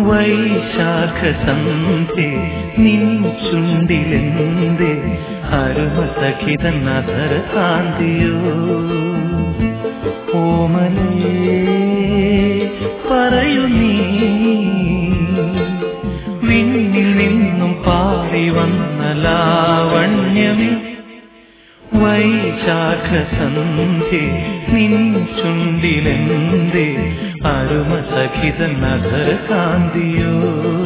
വൈശാഖ സന്ധ്യ നിൻ ചുണ്ടിലെന്തേ അരുമസഖിത നദര കാന്തിയോ ഓമലേ പറയൂ നീ വിണ്ണിൽ നിന്നും പാറി വന്ന ലാവണ്യമേ വൈശാഖ സന്ധ്യ നിൻ ചുണ്ടിലെന്തേ അരുമസഖിത നഗര കാന്തിയോ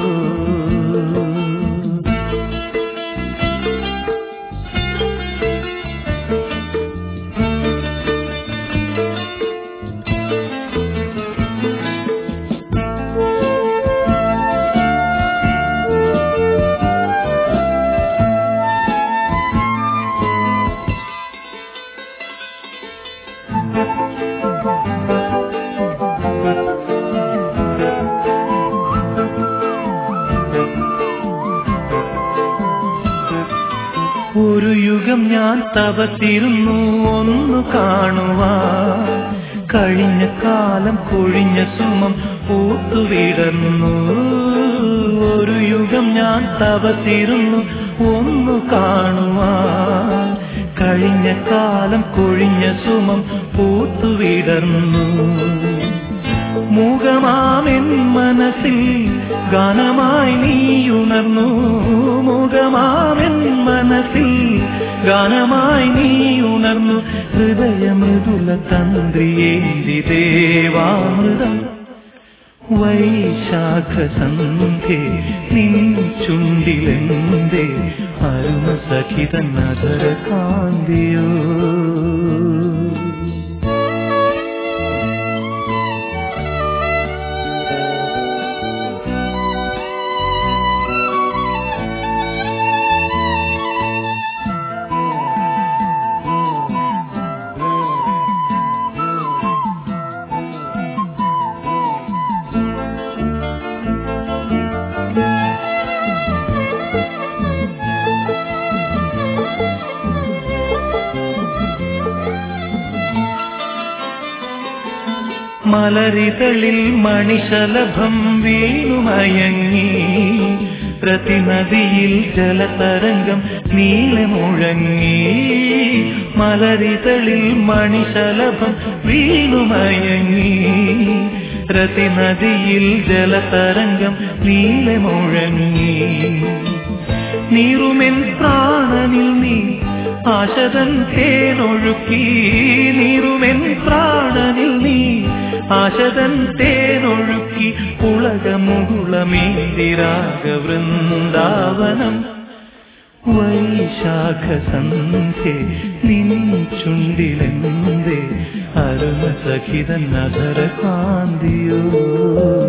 ഒരു യുഗം ഞാൻ തപത്തിരുന്നു ഒന്നു കാണുവാൻ കഴിഞ്ഞ കാലം കൊഴിഞ്ഞ സുമം പൂത്തുവിടർന്നു ഒരു യുഗം ഞാൻ തപത്തിരുന്നു ഒന്നു കാണുവാൻ കഴിഞ്ഞ കാലം കൊഴിഞ്ഞ സുമം പൂത്തുവിടർന്നു മുഖമാമെൻ മനസ്സിൽ ഗാനമായി നീയുണർന്നു മുഖമാമെൻ മനസ്സിൽ ഗാനമായി നീയുണർന്നു ഹൃദയമൃദുല തന്ത്രിയേന്തി ദേവാമൃതം വൈശാഖ സന്ധ്യ നിൻ ചുണ്ടിലെന്തേ അരുമസഖിത നഗര കാന്തിയോ മലരിതളിൽ മണിശലഭം വീണുമയങ്ങി പ്രതിനദിയിൽ ജലതരംഗം നീലമുഴങ്ങി മലരിതളിൽ മണിശലഭം വീണുമയങ്ങി പ്രതിനദിയിൽ ജലതരംഗം നീലമുഴങ്ങി നീറുമെൻ പ്രാണനിൽ നീ ആശതൻ തേനൊഴുക്കി നീറുമെൻ പ്രാണനിൽ നീ ആശതൻ തേനൊഴുക്കി ഉളകമുകുളമേതിരാഗ വൃന്ദാവനം വൈശാഖ സന്ധ്യ നിൻ ചുണ്ടിലെന്തേ അരുമസഖിത നഗര കാന്തിയോ